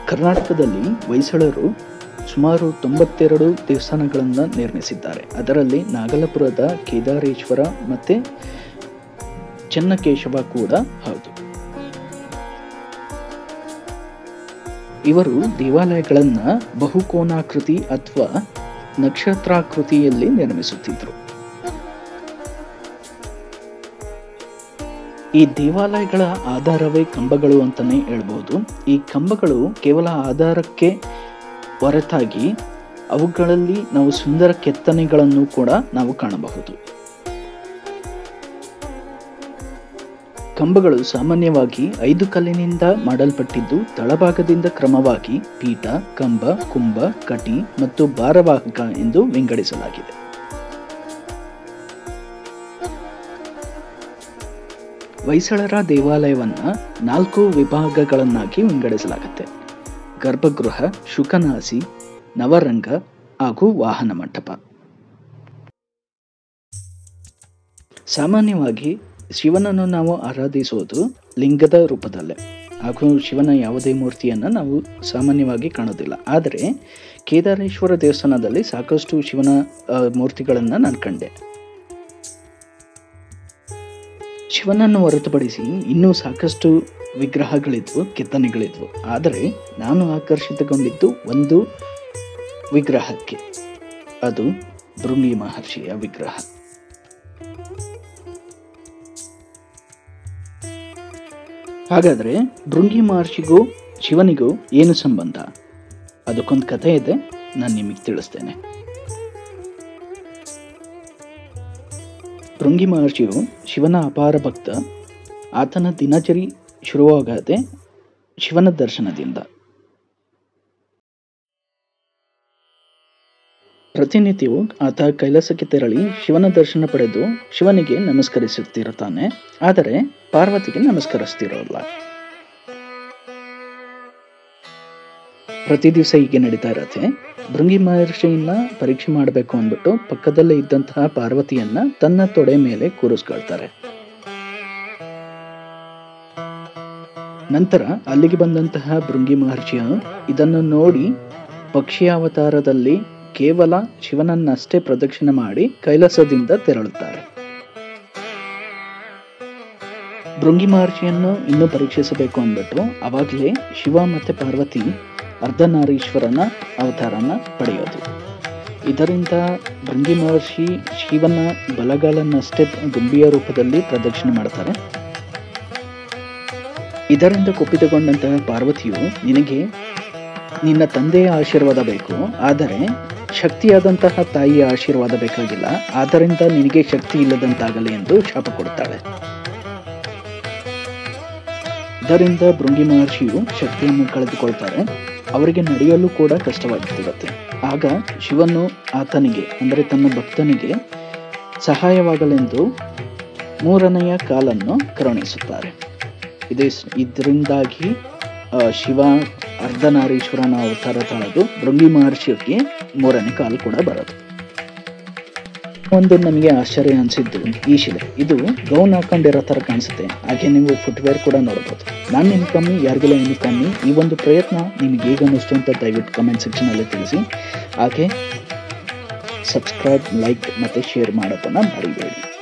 ಕರ್ನಾಟಕದಲ್ಲಿ ಹೊಯ್ಸಳರು ಸುಮಾರು ತೊಂಬತ್ತೆರಡು ದೇವಸ್ಥಾನಗಳನ್ನು ನಿರ್ಮಿಸಿದ್ದಾರೆ ಅದರಲ್ಲಿ ನಾಗಲಪುರದ ಕೇದಾರೇಶ್ವರ ಮತ್ತು ಚೆನ್ನಕೇಶವ ಕೂಡ ಹೌದು ಇವರು ದೇವಾಲಯಗಳನ್ನು ಬಹುಕೋನಾಕೃತಿ ಅಥವಾ ನಕ್ಷತ್ರಾಕೃತಿಯಲ್ಲಿ ನಿರ್ಮಿಸುತ್ತಿದ್ದರು ಈ ದೇವಾಲಯಗಳ ಆಧಾರವೇ ಕಂಬಗಳು ಅಂತಲೇ ಹೇಳ್ಬೋದು ಈ ಕಂಬಗಳು ಕೇವಲ ಆಧಾರಕ್ಕೆ ಹೊರತಾಗಿ ಅವುಗಳಲ್ಲಿ ನಾವು ಸುಂದರ ಕೆತ್ತನೆಗಳನ್ನು ಕೂಡ ನಾವು ಕಾಣಬಹುದು ಕಂಬಗಳು ಸಾಮಾನ್ಯವಾಗಿ ಐದು ಕಲ್ಲಿನಿಂದ ಮಾಡಲ್ಪಟ್ಟಿದ್ದು ತಳಭಾಗದಿಂದ ಕ್ರಮವಾಗಿ ಪೀಠ ಕಂಬ ಕುಂಭ ಕಟಿ ಮತ್ತು ಭಾರವಾಹಕ ಎಂದು ವಿಂಗಡಿಸಲಾಗಿದೆ ಹೊಯ್ಸಳರ ದೇವಾಲಯವನ್ನ ನಾಲ್ಕು ವಿಭಾಗಗಳನ್ನಾಗಿ ವಿಂಗಡಿಸಲಾಗುತ್ತೆ ಗರ್ಭಗೃಹ ಶುಕನಾಸಿ ನವರಂಗ ಹಾಗೂ ವಾಹನ ಮಂಟಪ ಸಾಮಾನ್ಯವಾಗಿ ಶಿವನನ್ನು ನಾವು ಆರಾಧಿಸುವುದು ಲಿಂಗದ ರೂಪದಲ್ಲೇ ಹಾಗೂ ಶಿವನ ಯಾವುದೇ ಮೂರ್ತಿಯನ್ನು ನಾವು ಸಾಮಾನ್ಯವಾಗಿ ಕಾಣೋದಿಲ್ಲ ಆದರೆ ಕೇದಾರೇಶ್ವರ ದೇವಸ್ಥಾನದಲ್ಲಿ ಸಾಕಷ್ಟು ಶಿವನ ಮೂರ್ತಿಗಳನ್ನು ನಾನು ಕಂಡೆ ಶಿವನನ್ನು ಹೊರತುಪಡಿಸಿ ಇನ್ನೂ ಸಾಕಷ್ಟು ವಿಗ್ರಹಗಳಿದ್ವು ಕೆತ್ತನೆಗಳಿದ್ವು ಆದರೆ ನಾನು ಆಕರ್ಷಿತಗೊಂಡಿದ್ದು ಒಂದು ವಿಗ್ರಹಕ್ಕೆ ಅದು ಭೃಂಗಿ ಮಹರ್ಷಿಯ ವಿಗ್ರಹ ಹಾಗಾದರೆ ಭೃಂಗಿ ಮಹರ್ಷಿಗೂ ಶಿವನಿಗೂ ಏನು ಸಂಬಂಧ ಅದಕ್ಕೊಂದು ಕಥೆ ಇದೆ ನಾನು ನಿಮಗೆ ತಿಳಿಸ್ತೇನೆ ಭೃಂಗಿ ಮಹರ್ಷಿಯು ಶಿವನ ಅಪಾರ ಭಕ್ತ ಆತನ ದಿನಚರಿ ಶುರುವಾಗದೆ ಶಿವನ ದರ್ಶನದಿಂದ ಪ್ರತಿನಿತ್ಯವೂ ಆತ ಕೈಲಾಸಕ್ಕೆ ತೆರಳಿ ಶಿವನ ದರ್ಶನ ಪಡೆದು ಶಿವನಿಗೆ ನಮಸ್ಕರಿಸುತ್ತಿರುತ್ತಾನೆ ಆದರೆ ಪಾರ್ವತಿಗೆ ನಮಸ್ಕರಿಸ್ತಿರೋಲ್ಲ ಪ್ರತಿ ದಿವಸ ಹೀಗೆ ನಡೀತಾ ಇರತ್ತೆ ಭೃಂಗಿ ಮಹರ್ಷಿಯನ್ನ ಪರೀಕ್ಷೆ ಮಾಡಬೇಕು ಅಂದ್ಬಿಟ್ಟು ಪಕ್ಕದಲ್ಲೇ ಇದ್ದಂತಹ ಪಾರ್ವತಿಯನ್ನ ತನ್ನ ತೊಡೆ ಮೇಲೆ ಕೂರಿಸ್ಕೊಳ್ತಾರೆ ನಂತರ ಅಲ್ಲಿಗೆ ಬಂದಂತಹ ಭೃಂಗಿ ಮಹರ್ಷಿಯು ಇದನ್ನು ನೋಡಿ ಪಕ್ಷಿಯಾವತಾರದಲ್ಲಿ ಕೇವಲ ಶಿವನನ್ನಷ್ಟೇ ಪ್ರದಕ್ಷಿಣೆ ಮಾಡಿ ಕೈಲಾಸದಿಂದ ತೆರಳುತ್ತಾರೆ ಭೃಂಗಿ ಮಹರ್ಷಿಯನ್ನು ಇನ್ನೂ ಪರೀಕ್ಷಿಸಬೇಕು ಅಂದ್ಬಿಟ್ಟು ಅವಾಗಲೇ ಶಿವ ಮತ್ತೆ ಪಾರ್ವತಿ ಅರ್ಧನಾರೀಶ್ವರನ ಅವತಾರನ ಪಡೆಯೋದು ಇದರಿಂದ ಭೃಂಗಿ ಮಹರ್ಷಿ ಶಿವನ ಬಲಗಾಲನ್ನಷ್ಟೇ ದುಂಬಿಯ ರೂಪದಲ್ಲಿ ಪ್ರದಕ್ಷಿಣೆ ಮಾಡ್ತಾರೆ ಇದರಿಂದ ಕುಪಿತಗೊಂಡಂತಹ ಪಾರ್ವತಿಯು ನಿನಗೆ ನಿನ್ನ ತಂದೆಯ ಆಶೀರ್ವಾದ ಬೇಕು ಆದರೆ ಶಕ್ತಿಯಾದಂತಹ ತಾಯಿಯ ಆಶೀರ್ವಾದ ಬೇಕಾಗಿಲ್ಲ ಆದ್ದರಿಂದ ನಿನಗೆ ಶಕ್ತಿ ಇಲ್ಲದಂತಾಗಲಿ ಎಂದು ಶಾಪ ಕೊಡುತ್ತಾಳೆ ಇದರಿಂದ ಭೃಂಗಿ ಮಹರ್ಷಿಯು ಶಕ್ತಿಯನ್ನು ಕಳೆದುಕೊಳ್ತಾರೆ ಅವರಿಗೆ ನಡೆಯಲು ಕೂಡ ಕಷ್ಟವಾಗುತ್ತಿರುತ್ತೆ ಆಗ ಶಿವನು ಆತನಿಗೆ ಅಂದರೆ ತನ್ನ ಭಕ್ತನಿಗೆ ಸಹಾಯವಾಗಲೆಂದು ಮೂರನೆಯ ಕಾಲನ್ನು ಕರುಣಿಸುತ್ತಾರೆ ಇದೇ ಇದರಿಂದಾಗಿ ಶಿವ ಅರ್ಧನಾರೀಶ್ವರನ ಅವತಾರ ತಾಳದು ಭೃಂಗಿ ಮಹರ್ಷಿಗೆ ಮೂರನೇ ಕಾಲು ಕೂಡ ಬರೋದು ಒಂದು ನನಗೆ ಆಶ್ಚರ್ಯ ಅನಿಸಿದ್ದು ಈ ಶಿಲೆ ಇದು ಗೌನ್ ಹಾಕೊಂಡಿರೋ ಥರ ಕಾಣಿಸುತ್ತೆ ಹಾಗೆ ನೀವು ಫುಟ್ವೇರ್ ಕೂಡ ನೋಡ್ಬೋದು ನಾನು ನಿಮ್ಗೆ ಕಮ್ಮಿ ಯಾರಿಗೆಲ್ಲ ಏನು ಕಮ್ಮಿ ಈ ಒಂದು ಪ್ರಯತ್ನ ನಿಮ್ಗೆ ಹೇಗೆ ಅನ್ನಿಸ್ತು ಅಂತ ದಯವಿಟ್ಟು ಕಮೆಂಟ್ ಸೆಕ್ಷನಲ್ಲಿ ತಿಳಿಸಿ ಹಾಗೆ ಸಬ್ಸ್ಕ್ರೈಬ್ ಲೈಕ್ ಮತ್ತು ಶೇರ್ ಮಾಡೋದನ್ನು ಮರಿಬೇಡಿ